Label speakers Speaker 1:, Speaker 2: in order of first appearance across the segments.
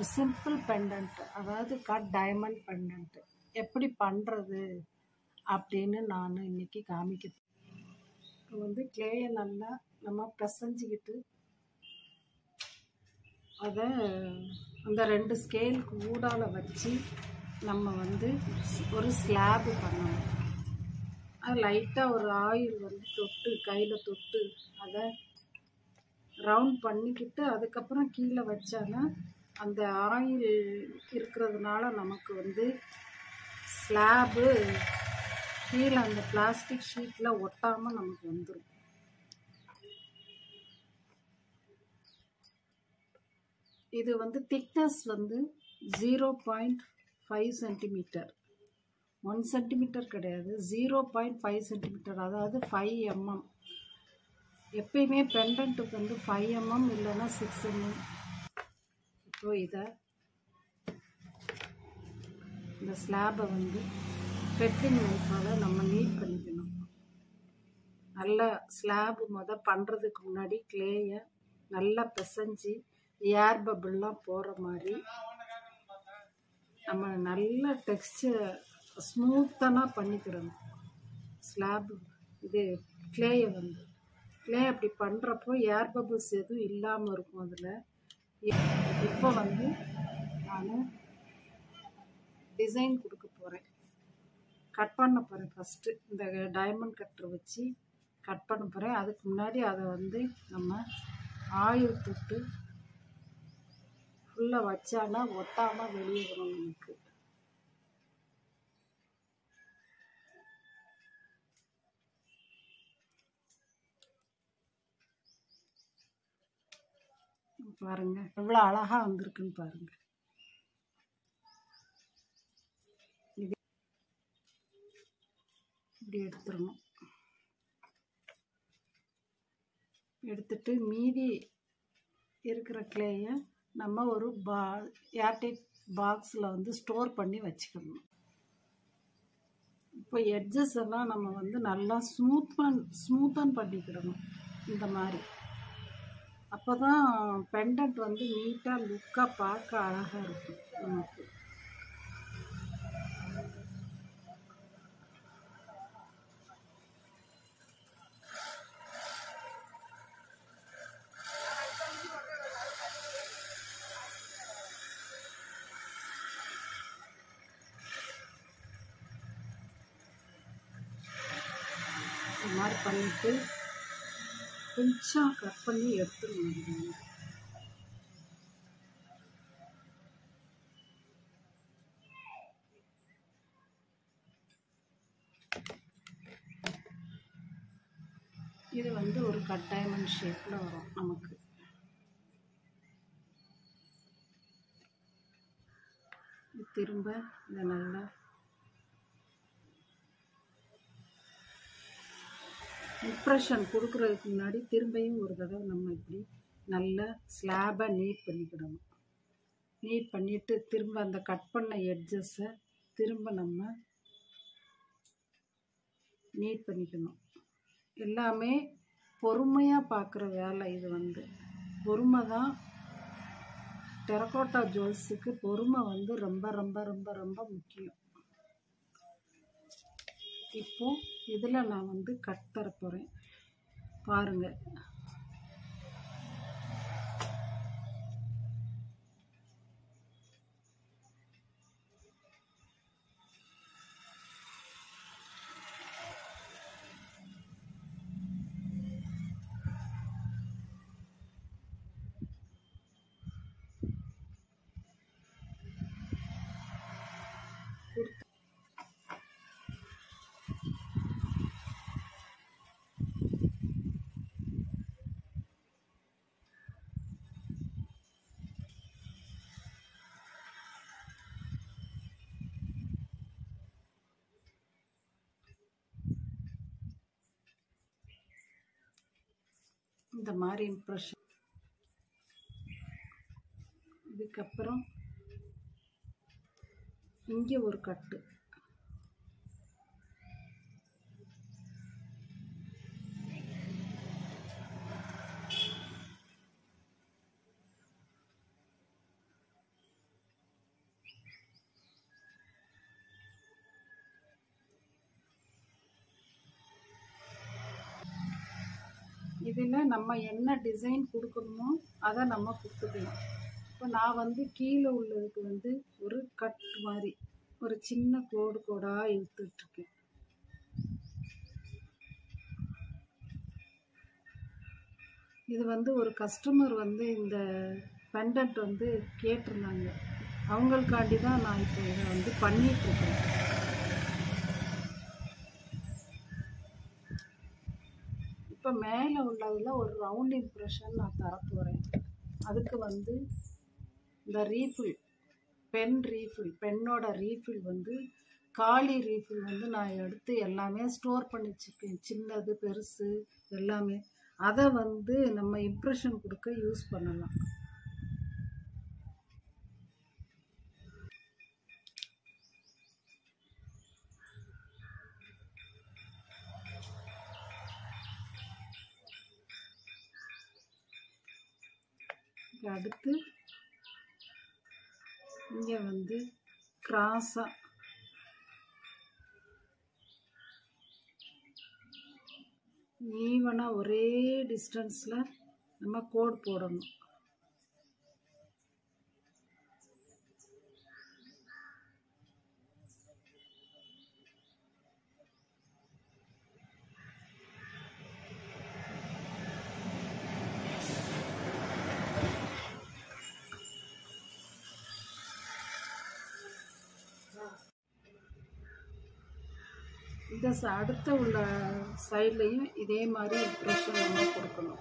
Speaker 1: ஒரு simple pendant அதாவது cut diamond pendant எப்படி பண்ணுறது அப்படின்னு நான் இன்னைக்கு காமிக்க இப்போ வந்து கிளேயை நல்லா நம்ம பிசைஞ்சிக்கிட்டு அதை அந்த ரெண்டு ஸ்கேலுக்கு ஊடால வச்சு நம்ம வந்து ஒரு ஸ்லாபு பண்ணணும் அது லைட்டாக ஒரு ஆயில் வந்து தொட்டு கையில் தொட்டு அதை ரவுண்ட் பண்ணிக்கிட்டு அதுக்கப்புறம் கீழே வச்சானா அந்த ஆயில் இருக்கிறதுனால நமக்கு வந்து ஸ்லாபு கீழே அந்த பிளாஸ்டிக் ஷீட்டில் ஒட்டாமல் நமக்கு வந்துடும் இது வந்து திக்னஸ் வந்து zero point five centimetre one centimetre கிடையாது ஜீரோ பாயிண்ட் ஃபைவ் சென்டிமீட்டர் அதாவது ஃபைவ் எம்எம் எப்பயுமே பெண்டன்ட்டுக்கு வந்து ஃபைவ் எம்எம் இல்லைன்னா சிக்ஸ் எம்எம் இப்போ இதை இந்த ஸ்லாபை வந்து பெட்ரிங் நைஃபால் நம்ம நீட் பண்ணிக்கணும் நல்லா ஸ்லாபு முத பண்ணுறதுக்கு முன்னாடி கிளேயை நல்லா பிசைஞ்சு ஏர் பபிள்லாம் போகிற மாதிரி நம்ம நல்ல டெக்ஸ்டர் ஸ்மூத்தனாக பண்ணிக்கிடணும் ஸ்லாப் இது கிளேயை வந்து கிளே அப்படி பண்ணுறப்போ ஏர் பபிள்ஸ் எதுவும் இல்லாமல் இருக்கும் அதில் இப்போ வந்து நான் டிசைன் கொடுக்க போகிறேன் கட் பண்ண போகிறேன் ஃபஸ்ட்டு இந்த டைமண்ட் கட்டரை வச்சு கட் பண்ண போகிறேன் அதுக்கு முன்னாடி அதை வந்து நம்ம ஆயில் தொட்டு ஃபுல்லாக வச்சானா ஒட்டாமல் வெளியே வரும் நமக்கு பாருங்க எவ்வளோ அழகா வந்திருக்குன்னு பாருங்க இது இப்படி எடுத்துடணும் எடுத்துட்டு மீதி இருக்கிற கிளேயை நம்ம ஒரு பா ஏர்டைட் பாக்ஸில் வந்து ஸ்டோர் பண்ணி வச்சுக்கணும் இப்போ எட்ஜஸ் எல்லாம் நம்ம வந்து நல்லா ஸ்மூத் பண் ஸ்மூத்தன் பண்ணிக்கிடணும் இந்த மாதிரி அப்போ தான் பெண்டன்ட் வந்து நீட்டாக லுக்காக பார்க்க அழகாக இருக்கும் நமக்கு இந்த மாதிரி பண்ணிட்டு கொஞ்சம் கட் பண்ணி எடுத்துருவோம் இது வந்து ஒரு கட் டைமண்ட் ஷேப்பில் வரும் நமக்கு திரும்ப இதை நல்லா இம்ப்ரெஷன் கொடுக்குறதுக்கு முன்னாடி திரும்பியும் ஒரு தடவை நம்ம இப்படி நல்லா ஸ்லாபாக நீட் பண்ணிக்கிடணும் நீட் பண்ணிவிட்டு திரும்ப அந்த கட் பண்ண எட்ஜஸை திரும்ப நம்ம நீட் பண்ணிக்கணும் எல்லாமே பொறுமையாக பார்க்குற வேலை இது வந்து பொறுமை தான் டெரகோட்டா ஜுவல்ஸுக்கு பொறுமை வந்து ரொம்ப ரொம்ப ரொம்ப ரொம்ப முக்கியம் இப்போ இதில் நான் வந்து கட் தர போகிறேன் பாருங்கள் இந்த மாதிரி இம்ப்ரெஷன் இதுக்கப்புறம் இங்கே ஒரு கட்டு இதில் நம்ம என்ன டிசைன் கொடுக்கணுமோ அதை நம்ம கொடுத்துக்கலாம் இப்போ நான் வந்து கீழே உள்ளதுக்கு வந்து ஒரு கட் மாதிரி ஒரு சின்ன கோடு கோடாக இழுத்துட்ருக்கேன் இது வந்து ஒரு கஸ்டமர் வந்து இந்த பெண்டன்ட் வந்து கேட்டிருந்தாங்க அவங்களுக்காண்டி தான் நான் இப்போ இதை வந்து பண்ணிகிட்ருக்கேன் இப்போ மேலே உள்ளதில் ஒரு ரவுண்ட் இம்ப்ரெஷன் நான் தரப்போகிறேன் அதுக்கு வந்து இந்த ரீஃபில் பென் ரீஃபில் பென்னோட ரீஃபில் வந்து காலி ரீஃபில் வந்து நான் எடுத்து எல்லாமே ஸ்டோர் பண்ணி வச்சுருக்கேன் சின்னது பெருசு எல்லாமே அதை வந்து நம்ம இம்ப்ரெஷன் கொடுக்க யூஸ் பண்ணலாம் அடுத்து இங்கே வந்து கிராஸாக ஈவனாக ஒரே டிஸ்டன்ஸில் நம்ம கோட் போடணும் இந்த ச- அடுத்த உள்ள சைட்லேயும் இதே மாதிரி இம்ப்ரெஷன் நம்ம கொடுக்கணும்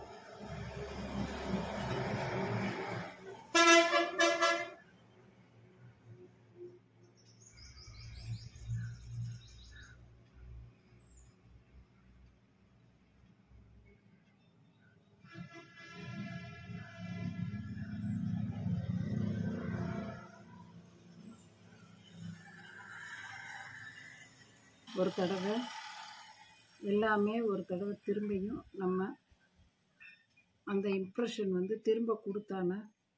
Speaker 1: ஒரு தடவை எல்லாமே ஒரு தடவை திரும்பியும் நம்ம அந்த இம்ப்ரெஷன் வந்து திரும்ப கொடுத்தானா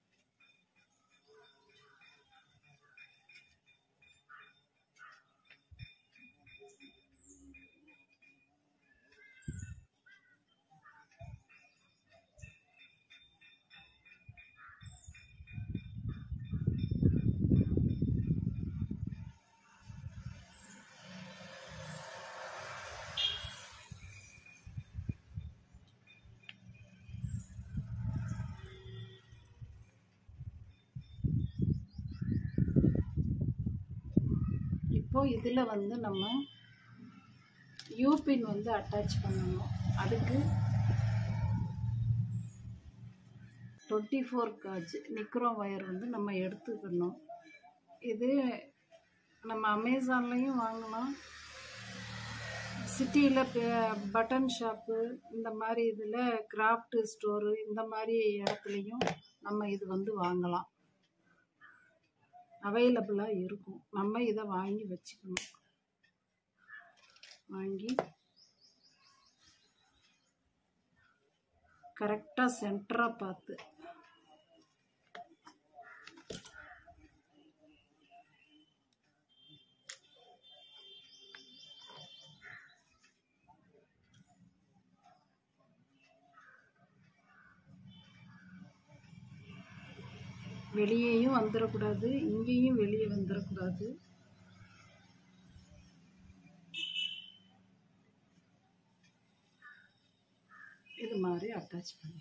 Speaker 1: இப்போ இதில் வந்து நம்ம யூபின் வந்து அட்டாச் பண்ணணும் அதுக்கு twenty four gauge nichrome wire வந்து நம்ம எடுத்துக்கணும் இது நம்ம அமேசான்லேயும் வாங்கலாம் சிட்டியில் பட்டன் ஷாப்பு இந்த மாதிரி இதில் கிராஃப்ட் ஸ்டோரு இந்த மாதிரி இடத்துலையும் நம்ம இது வந்து வாங்கலாம் அவைலபிளாக இருக்கும் நம்ம இதை வாங்கி வச்சுக்கணும் வாங்கி கரெக்டாக சென்டராக பார்த்து வெளியேயும் வந்துடக்கூடாது இங்கேயும் வெளியே வந்துடக்கூடாது இது மாதிரி அட்டாச் பண்ணி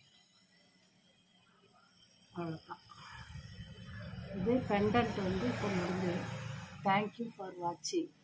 Speaker 1: அவ்வளோதான் இது பெண்டன்ட் வந்து இப்போ முடிஞ்சது தேங்க்யூ ஃபார் வாட்சிங்